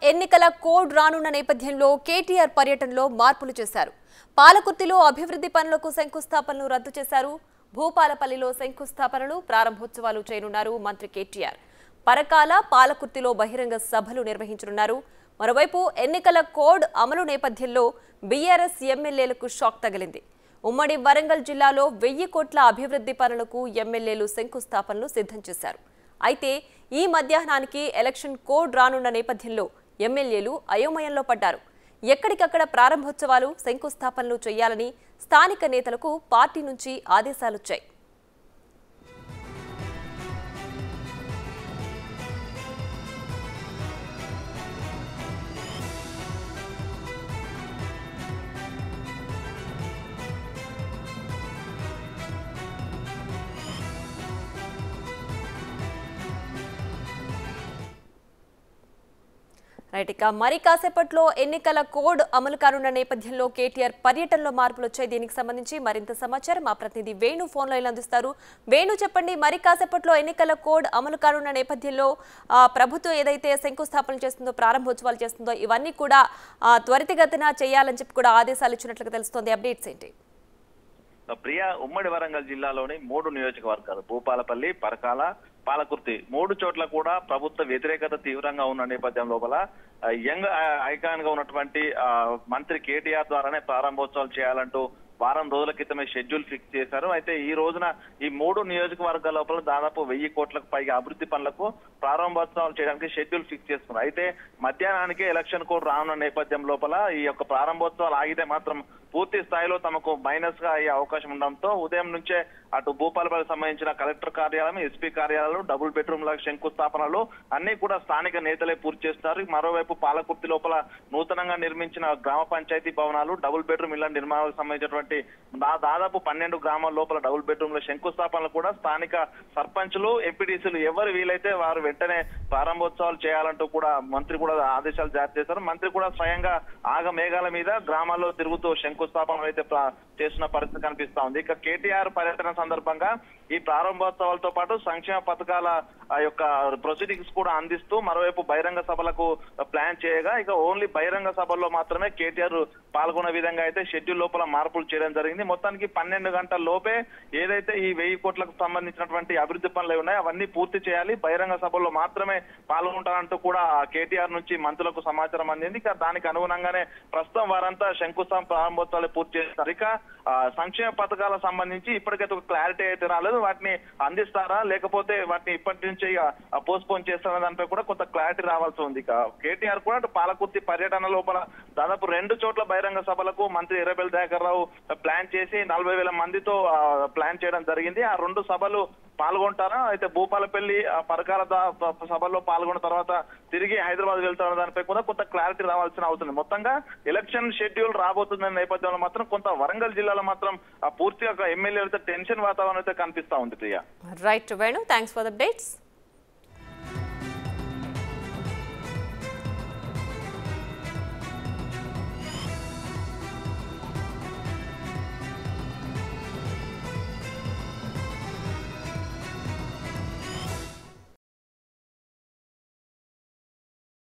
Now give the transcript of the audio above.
ఎన్నికల కోడ్ రానున్న నేపథ్యంలో కేటీఆర్ పర్యటనలో మార్పులు చేశారు పాలకుర్తిలో అభివృద్ధి పనులకు శంకుస్థాపనలు రద్దు చేశారు భూపాలపల్లిలో శంకుస్థాపనలు ప్రారంభోత్సవాలు చేయనున్నారు మంత్రి కేటీఆర్ పరకాల పాలకుర్తిలో బహిరంగ సభలు నిర్వహించనున్నారు మరోవైపు ఎన్నికల కోడ్ అమలు నేపథ్యంలో బీఆర్ఎస్ ఎమ్మెల్యేలకు షాక్ తగిలింది ఉమ్మడి వరంగల్ జిల్లాలో వెయ్యి కోట్ల అభివృద్ధి పనులకు ఎమ్మెల్యేలు శంకుస్థాపనలు సిద్ధం చేశారు అయితే ఈ మధ్యాహ్నానికి ఎలక్షన్ కోడ్ రానున్న నేపథ్యంలో ఎమ్మెల్యేలు అయోమయంలో పడ్డారు ఎక్కడికక్కడ ప్రారంభోత్సవాలు శంకుస్థాపనలు చేయాలని స్థానిక నేతలకు పార్టీ నుంచి ఆదేశాలొచ్చాయి రైట్ ఇక మరి కాసేపట్లో ఎన్నికల కోడ్ అమలు కానున్న నేపథ్యంలో కేటీఆర్ పర్యటనలో మార్పులు వచ్చాయి దీనికి సంబంధించి మరింత సమాచారం మా ప్రతినిధి వేణు ఫోన్ లైన్ అందిస్తారు వేణు చెప్పండి మరి కాసేపట్లో ఎన్నికల కోడ్ అమలు కానున్న నేపథ్యంలో ఆ, ప్రభుత్వం ఏదైతే శంకుస్థాపన చేస్తుందో ప్రారంభోత్సవాలు చేస్తుందో ఇవన్నీ కూడా ఆ, త్వరితగతిన చేయాలని చెప్పి కూడా ఆదేశాలు ఇచ్చినట్లుగా తెలుస్తోంది అప్డేట్స్ ఏంటి ప్రియ ఉమ్మడి వరంగల్ జిల్లాలోని మూడు నియోజకవర్గాలు భూపాలపల్లి పరకాల పాలకుర్తి మూడు చోట్ల కూడా ప్రభుత్వ వ్యతిరేకత తీవ్రంగా ఉన్న నేపథ్యం లోపల ఆ, యంగ్ ఆ- ఐకాన్ గా ఉన్నటువంటి ఆ, మంత్రి కేటీఆర్ ద్వారానే ప్రారంభోత్సవాలు చేయాలంటూ వారం రోజుల క్రితమే షెడ్యూల్ ఫిక్స్ చేశారు అయితే ఈ రోజున ఈ మూడు నియోజకవర్గాల లోపల దాదాపు వెయ్యి కోట్లకు పైగా అభివృద్ధి పనులకు ప్రారంభోత్సవాలు చేయడానికి షెడ్యూల్ ఫిక్స్ చేసుకున్నారు అయితే మధ్యాహ్నానికి ఎలక్షన్ కోడ్ రానున్న నేపథ్యం లోపల ఈ యొక్క ప్రారంభోత్సవాలు ఆగితే మాత్రం పూర్తి స్థాయిలో తమకు మైనస్ గా అయ్యే అవకాశం ఉండడంతో ఉదయం నుంచే అటు భూపాలపల్లికి సంబంధించిన కలెక్టర్ కార్యాలయం ఎస్పీ కార్యాలయాలు డబుల్ బెడ్రూమ్ ల శంకుస్థాపనలు అన్ని కూడా స్థానిక నేతలే పూర్తి చేస్తారు మరోవైపు పాలకుర్తి లోపల నూతనంగా నిర్మించిన గ్రామ పంచాయతీ భవనాలు డబుల్ బెడ్రూమ్ ఇళ్ల నిర్మాణాలకు సంబంధించినటువంటి దా- దాదాపు పన్నెండు గ్రామాల లోపల డబుల్ బెడ్రూమ్ లో శంకుస్థాపనలు కూడా స్థానిక సర్పంచులు ఎంపీటీసీలు ఎవరు వీలైతే వారు వెంటనే ప్రారంభోత్సవాలు చేయాలంటూ కూడా మంత్రి కూడా ఆదేశాలు జారీ చేశారు మంత్రి కూడా స్వయంగా ఆగ మేఘాల మీద గ్రామాల్లో తిరుగుతూ శంకుస్థాపనలు అయితే ప్రా- చేస్తున్న పరిస్థితి కనిపిస్తా ఉంది ఇక కేటీఆర్ పర్యటన సందర్భంగా ఈ ప్రారంభోత్సవాలతో పాటు సంక్షేమ పథకాల ఆ యొక్క ప్రొసీడింగ్స్ కూడా అందిస్తూ మరోవైపు బహిరంగ సభలకు ప్లాన్ చేయగా ఇక ఓన్లీ బహిరంగ సభల్లో మాత్రమే కేటీఆర్ పాల్గొనే విధంగా అయితే షెడ్యూల్ లోపల మార్పులు చేయడం జరిగింది మొత్తానికి పన్నెండు గంటల లోపే ఏదైతే ఈ వెయ్యి కోట్లకు సంబంధించినటువంటి అభివృద్ధి పనులు ఏవి ఉన్నాయో అవన్నీ పూర్తి చేయాలి బహిరంగ సభల్లో మాత్రమే పాల్గొంటారంటూ కూడా కేటీఆర్ నుంచి మంత్రులకు సమాచారం అందింది ఇక దానికి అనుగుణంగానే ప్రస్తుతం వారంతా శంకుస్థాపన ప్రారంభోత్సవాలు పూర్తి చేస్తారు ఇక ఆ, సంక్షేమ పథకాలకు సంబంధించి ఇప్పటికైతే ఒక క్లారిటీ అయితే రాలేదు వాటిని అందిస్తారా లేకపోతే వాటిని ఇప్పటి నుంచి పోస్ట్ పోన్ చేస్తారా దానిపై కూడా కొంత క్లారిటీ రావాల్సి ఉంది ఇక కేటీఆర్ కూడా అటు పాలకుర్తి పర్యటన లోపల దాదాపు రెండు చోట్ల బహిరంగ సభలకు మంత్రి ఎర్రబెల్లి దయాకర్ రావు ప్లాన్ చేసి నలభై వేల మందితో ఆ, ప్లాన్ చేయడం జరిగింది ఆ రెండు సభలు పాల్గొంటారా అయితే భూపాలపల్లి ఆ, పరకాల దా- ప- సభల్లో పాల్గొన్న తర్వాత తిరిగి హైదరాబాద్ వెళ్తారు దానిపై కూడా కొంత క్లారిటీ రావాల్సిన అవుతుంది మొత్తంగా ఎలక్షన్ షెడ్యూల్ రాబోతున్న నేపథ్యంలో మాత్రం కొంత వరంగల్ జిల్లాలో మాత్రం ఆ పూర్తిగా ఎమ్మెల్యేలతో టెన్షన్ వాతావరణం అయితే కనిపిస్తా ఉంది Priya right Venu thanks for the updates